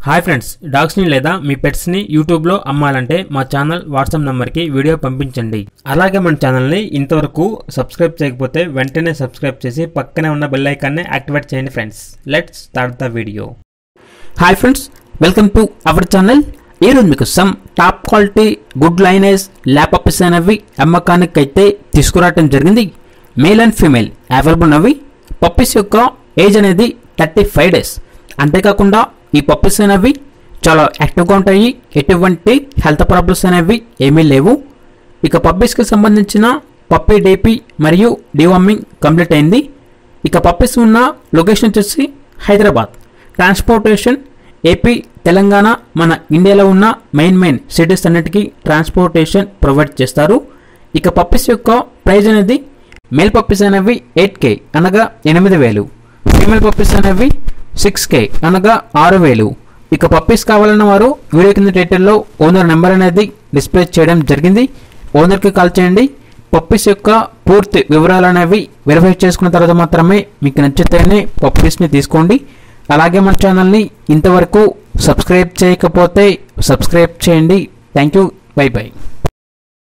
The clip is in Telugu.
హాయ్ ఫ్రెండ్స్ డాగ్స్ని లేదా మీ పెట్స్ని యూట్యూబ్లో అమ్మాలంటే మా ఛానల్ వాట్సాప్ నెంబర్కి వీడియో పంపించండి అలాగే మన ఛానల్ని ఇంతవరకు సబ్స్క్రైబ్ చేయకపోతే వెంటనే సబ్స్క్రైబ్ చేసి పక్కనే ఉన్న బెల్ ఐకాన్ని యాక్టివేట్ చేయండి friends let's start the video hi friends welcome to our channel ఈరోజు మీకు some top quality good lineage lab pups అనేవి అమ్మకానికి అయితే తీసుకురావటం జరిగింది మేల్ అండ్ ఫీమేల్ అవైలబుల్ ఉన్నవి పప్పీస్ యొక్క ఏజ్ అనేది థర్టీ ఫైవ్ డేస్ అంతేకాకుండా ఈ పప్పీస్ అనేవి చాలా యాక్టివ్గా ఉంటాయి ఎటువంటి హెల్త్ ప్రాబ్లమ్స్ అనేవి ఏమీ లేవు ఇక పప్పీస్కి సంబంధించిన పప్పీ డేపీ మరియు డివార్మింగ్ కంప్లీట్ అయింది ఇక పప్పీస్ ఉన్న లొకేషన్ వచ్చేసి హైదరాబాద్ ట్రాన్స్పోర్టేషన్ ఏపీ తెలంగాణ మన ఇండియాలో ఉన్న మెయిన్ మెయిన్ సిటీస్ అన్నిటికీ ట్రాన్స్పోర్టేషన్ ప్రొవైడ్ చేస్తారు ఇక పప్పీస్ యొక్క ప్రైస్ అనేది మేల్ పప్పీస్ అనేవి ఎయిట్ కే అనగా ఎనిమిది వేలు ఫీమేల్ పప్పీస్ అనేవి సిక్స్ కే అనగా ఆరు వేలు ఇక పప్పీస్ కావాలన్న వారు వీడియో కింద టైటిల్లో ఓనర్ నెంబర్ అనేది డిస్ప్లే చేయడం జరిగింది ఓనర్కి కాల్ చేయండి పప్పీస్ యొక్క పూర్తి వివరాలు అనేవి వెరిఫై చేసుకున్న తర్వాత మాత్రమే మీకు నచ్చితేనే పప్పీస్ని తీసుకోండి అలాగే మన ఛానల్ని ఇంతవరకు సబ్స్క్రైబ్ చేయకపోతే సబ్స్క్రైబ్ చేయండి థ్యాంక్ యూ బై బై